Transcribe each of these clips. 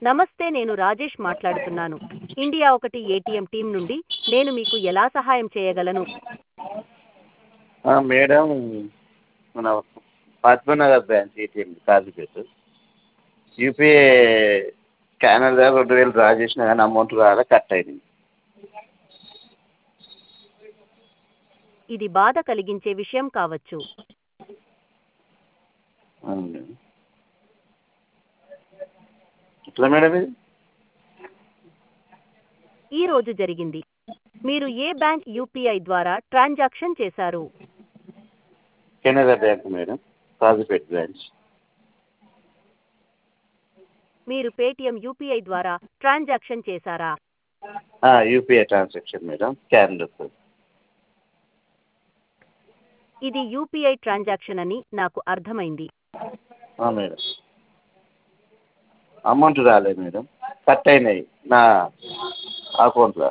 నమస్తే నేను రాజేష్ మాట్లాడుతున్నాను ఇండియా ఒకటి ఏటీఎం టీం నుండి నేను మీకు ఎలా సహాయం చేయగలను ఆ, మేడం మన Fatima Nagar branch ATM Kazipet UPI scanner ద్వారా రెండు వేలు డ్రా చేసినా కానీ అమౌంట్ రాలే కట్ అయింది ఇది బాధ కలిగించే విషయం కావచ్చు అవును మేడం ఎట్లా మేడం ఇది ఈ రోజు జరిగింది మీరు ఏ బ్యాంక్ యూపీఐ ద్వారా ట్రాన్సాక్షన్ చేశారు Canara bank madam Kazipet branch మీరు పేటిఎం యూపీఐ ద్వారా ట్రాన్సాక్షన్ చేశారా యూపీఐ ట్రాన్సాక్షన్ మేడం స్కానర్ ఇది యూపీఐ ట్రాన్సాక్షన్ అని నాకు అర్థమైంది మేడం అమౌంట్ రాలేదు మేడం కట్ అయినాయి నా అకౌంట్లో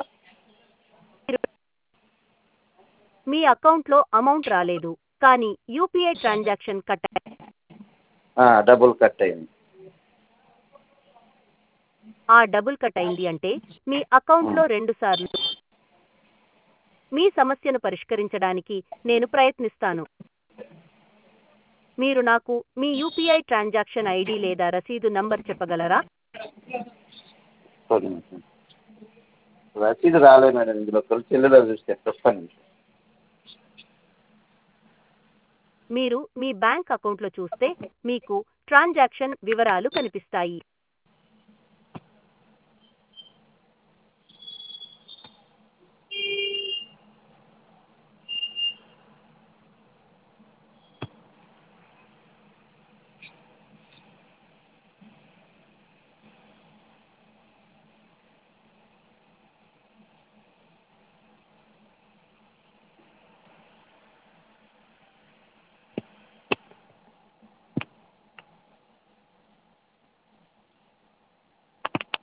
మీ అకౌంట్లో అమౌంట్ రాలేదు కానీ యూపీఐ ట్రాన్సాక్షన్ కట్ అయి- డబుల్ కట్ అయింది ఆ డబుల్ కట్ అయింది అంటే మీ అకౌంట్లో రెండు సార్లు మీ సమస్యను పరిష్కరించడానికి నేను ప్రయత్నిస్తాను మీరు నాకు మీ యూపీఐ ట్రాన్సాక్షన్ ఐడి లేదా రసీదు నంబర్ చెప్పగలరా ఒక్క నిమిషం. రసీదు రాలేదు మేడం ఇందులో ఒకరు చెల్లెలో చూస్తే చెప్పండి మీరు మీ బ్యాంక్ అకౌంట్లో చూస్తే మీకు ట్రాన్సాక్షన్ వివరాలు కనిపిస్తాయి